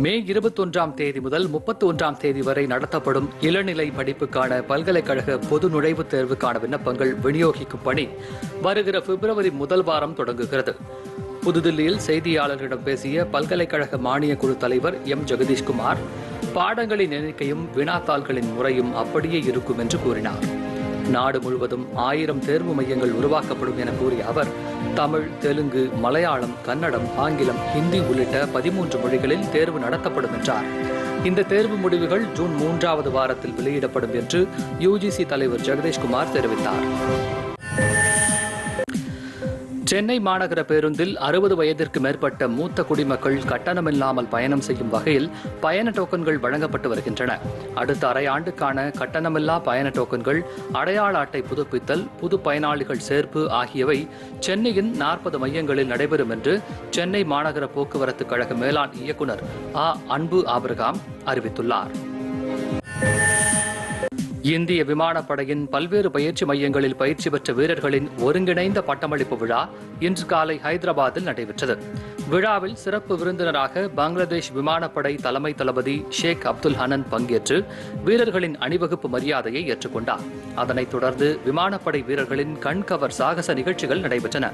மே இருபத்தொன்றாம் தேதி முதல் முப்பத்தி ஒன்றாம் தேதி வரை நடத்தப்படும் இளநிலை படிப்புக்கான பல்கலைக்கழக பொது நுழைவுத் தேர்வுக்கான விண்ணப்பங்கள் விநியோகிக்கும் பணி வருகிற பிப்ரவரி முதல் வாரம் தொடங்குகிறது புதுதில்லியில் செய்தியாளர்களிடம் பேசிய பல்கலைக்கழக மானியக் குழு தலைவர் எம் ஜெகதீஷ்குமார் பாடங்களின் எண்ணிக்கையும் வினாத்தாள்களின் முறையும் அப்படியே இருக்கும் என்று கூறினார் நாடு முழுவதும் ஆயிரம் தேர்வு மையங்கள் உருவாக்கப்படும் என கூறிய அவர் தமிழ் தெலுங்கு மலையாளம் கன்னடம் ஆங்கிலம் ஹிந்தி உள்ளிட்ட பதிமூன்று மொழிகளில் தேர்வு நடத்தப்படும் என்றார் இந்த தேர்வு முடிவுகள் ஜூன் மூன்றாவது வாரத்தில் வெளியிடப்படும் என்று யுஜிசி தலைவர் ஜெகதீஷ்குமார் தெரிவித்தார் சென்னை மாநகர பேருந்தில் அறுபது வயதிற்கு மேற்பட்ட மூத்த குடிமக்கள் கட்டணமில்லாமல் பயணம் செய்யும் வகையில் பயண டோக்கன்கள் வழங்கப்பட்டு வருகின்றன அடுத்த அரை ஆண்டுக்கான கட்டணமில்லா பயண டோக்கன்கள் அடையாள அட்டை புதுப்பித்தல் புது பயனாளிகள் சேர்ப்பு ஆகியவை சென்னையின் நாற்பது மையங்களில் நடைபெறும் என்று சென்னை மாநகர போக்குவரத்து கழக மேலாண் இயக்குநர் ஆ அன்பு ஆபிரகாம் அறிவித்துள்ளார் இந்திய விமானப்படையின் பல்வேறு பயிற்சி மையங்களில் பயிற்சி பெற்ற வீரர்களின் ஒருங்கிணைந்த பட்டமளிப்பு விழா இன்று காலை ஹைதராபாத்தில் நடைபெற்றது விழாவில் சிறப்பு விருந்தினராக பங்களாதேஷ் விமானப்படை தலைமை தளபதி ஷேக் அப்துல் ஹனன் பங்கேற்று வீரர்களின் அணிவகுப்பு மரியாதையை ஏற்றுக்கொண்டார் அதனைத் தொடர்ந்து விமானப்படை வீரர்களின் கண்கவர் சாகச நிகழ்ச்சிகள் நடைபெற்றன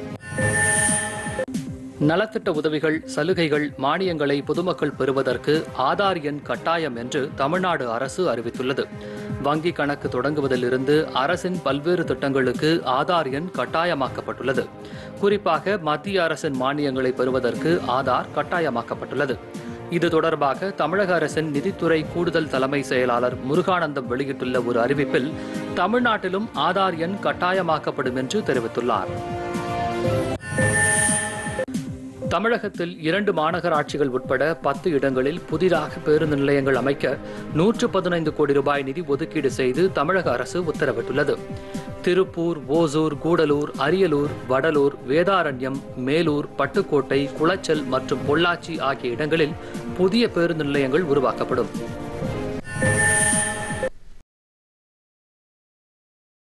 நலத்திட்ட உதவிகள் சலுகைகள் மானியங்களை பொதுமக்கள் பெறுவதற்கு ஆதார் எண் கட்டாயம் என்று தமிழ்நாடு அரசு அறிவித்துள்ளது வங்கி கணக்கு தொடங்குவதிலிருந்து அரசின் பல்வேறு திட்டங்களுக்கு ஆதார் எண் கட்டாயமாக்கப்பட்டுள்ளது குறிப்பாக மத்திய அரசின் மானியங்களை பெறுவதற்கு ஆதார் கட்டாயமாக்கப்பட்டுள்ளது இது தொடர்பாக தமிழக அரசின் நிதித்துறை கூடுதல் தலைமை செயலாளர் முருகானந்தம் வெளியிட்டுள்ள ஒரு அறிவிப்பில் தமிழ்நாட்டிலும் ஆதார் எண் கட்டாயமாக்கப்படும் என்று தெரிவித்துள்ளார் தமிழகத்தில் இரண்டு மாநகராட்சிகள் உட்பட பத்து இடங்களில் புதிதாக பேருந்து நிலையங்கள் அமைக்க நூற்று பதினைந்து கோடி ரூபாய் நிதி ஒதுக்கீடு செய்து தமிழக அரசு உத்தரவிட்டுள்ளது திருப்பூர் ஓசூர் கூடலூர் அரியலூர் வடலூர் வேதாரண்யம் மேலூர் பட்டுக்கோட்டை குளச்சல் மற்றும் பொள்ளாச்சி ஆகிய இடங்களில் புதிய பேருந்து நிலையங்கள் உருவாக்கப்படும்